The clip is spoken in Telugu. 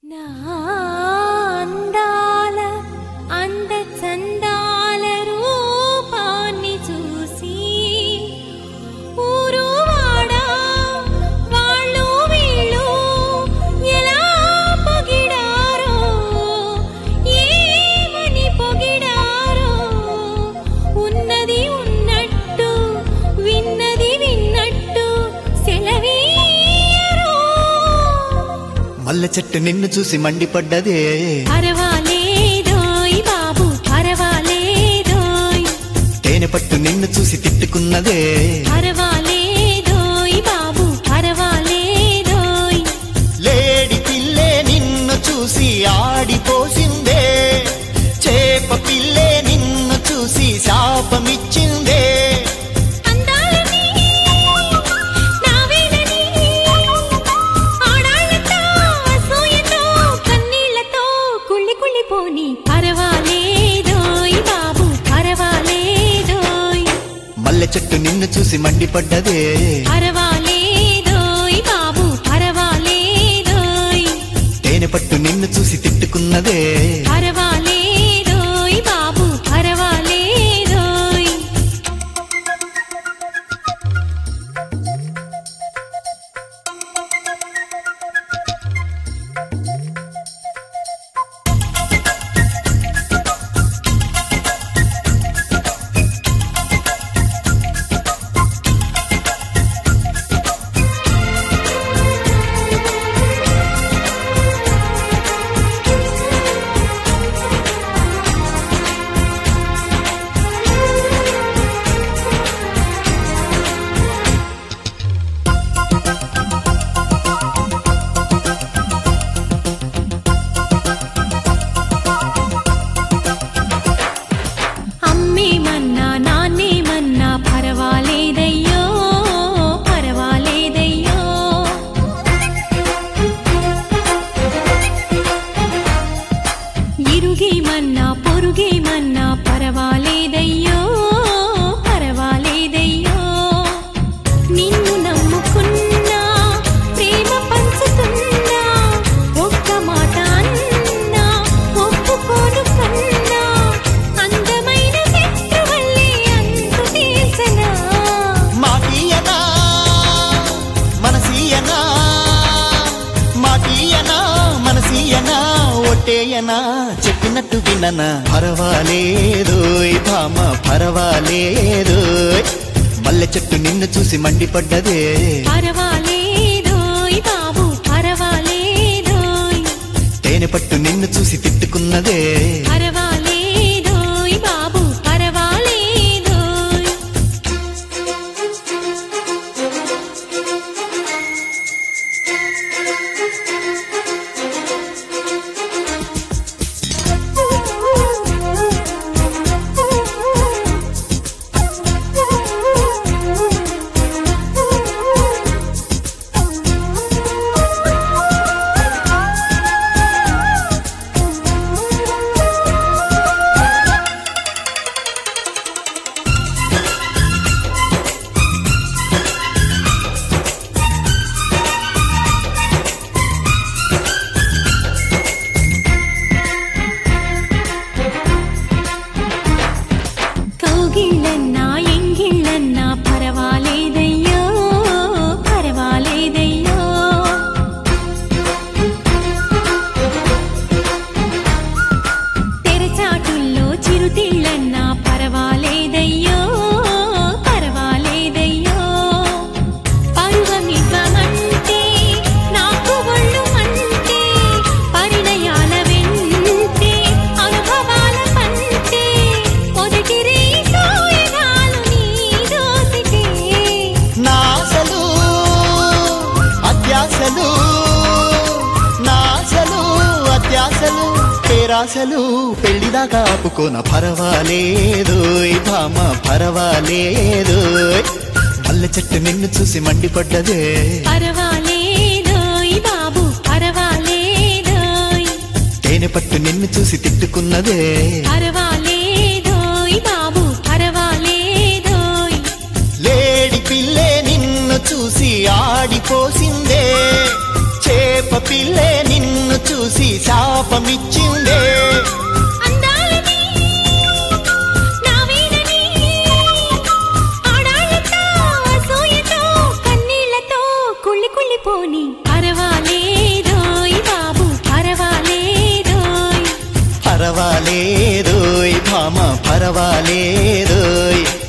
నా అందాల అంద చందాల రూపాన్ని చూసి ఊరు వాడా వాళ్ళు వీళ్ళు ఎలా పొగిడారో ఏమని పొగిడారో ఉన్నది ఉన్నట్టు విన్నది విన్నట్టు సెలవీయరో మల్లె చెట్టు నిన్ను చూసి మండిపడ్డదే పరవాలేదోయ్ బాబు పరవాలేదోయ్ తేనె పట్టు నిన్ను చూసి తిట్టుకున్నదే పరవాలేదోయ్ బాబు పరవాలేదోయ్ లేడి పిల్లే నిన్ను చూసి ఆడిపోసిందే చేప పిల్లే నిన్ను చూసి శాపమిచ్చిందే అందాలని నావేనని ఆడాళ్ళతో అసూయతో కన్నీళ్లతో కుళ్ళి కుళ్ళిపోని పరవాలేదోయ్ బాబు పరవాలేదోయ్ మల్లె చెట్టు నిన్ను చూసి మండిపడ్డదే పరవాలేదోయ్ బాబు పరవాలేదోయ్ తేనె పట్టు నిన్ను చూసి తిట్టుకున్నదే పరవాలేదోయ్ బాబు పరవాలేదోయ్ అమ్మేమన్నా నాన్నేమన్నా పరవాలేదయ్యో పరవాలేదయ్యో ఇరుగేమన్నా పొరుగేమన్నా పరవాలేదయ్యో పరవాలేదయ్యో నిన్ను నమ్ముకున్నా ప్రేమ పంచుతున్నా ఒక్క మాట అన్నా ఒప్పుకోను కన్నా అందమైన శత్రువల్లే అంతు తీర్చనా మాటీయనా మనసీయనా మాటీయనా మనసీయనా ఒట్టేయనా చెప్పినట్టు విననా పర్వాలేదోయ్ భామ పర్వాలేదోయ్ మల్లె చెట్టు నిన్ను చూసి మండిపడ్డదే పరవాలేదోయ్ బాబు పరవాలేదోయ్ తేనె పట్టు నిన్ను చూసి తిట్టుకున్నదే పరవాలేదోయ్ బాబు పరవాలేదోయ్ కౌగిళ్ళన్నా ఎంగిళ్ళన్నా పరవాలేదయ్యో పరవాలేదయ్యో తెరచాటుల్లో చిరుతిళ్ళన్నా పరవాలేదయ్యో పరవాలేదయ్యో పరువమివ్వమంటే నాకు ఒళ్ళు మంటే పరిణయాల వెంటే అనుభవాల పంటే మొదటి రేసోయగాలు నీ దోసితే నాసలు అత్యాసలు నాసలు అత్యాసలు పేరాసలు పెళ్లిదాకా ఆపుకోన పర్వాలేదోయ్ భామ పర్వాలేదోయ్ మల్లె చెట్టు నిన్ను చూసి మండిపడ్డదే పరవాలేదోయ్ బాబు పరవాలేదోయ్ తేనె పట్టు నిన్ను చూసి తిట్టుకున్నదే పరవాలేదోయ్ బాబు పరవాలేదోయ్ లేడి పిల్లే నిన్ను చూసి ఆడిపోసిందే చేప పిల్లే నిన్ను చూసి శాపమిచ్చిందే అందాలని నా వీడని ఆడాళ్ళతో అసూయతో కన్నీళ్లతో కుళ్ళి కుళ్ళిపోని పరవాలేదోయ్ బాబు పరవాలేదోయ్ పరవాలేదోయ్ భామ పరవాలేదోయ్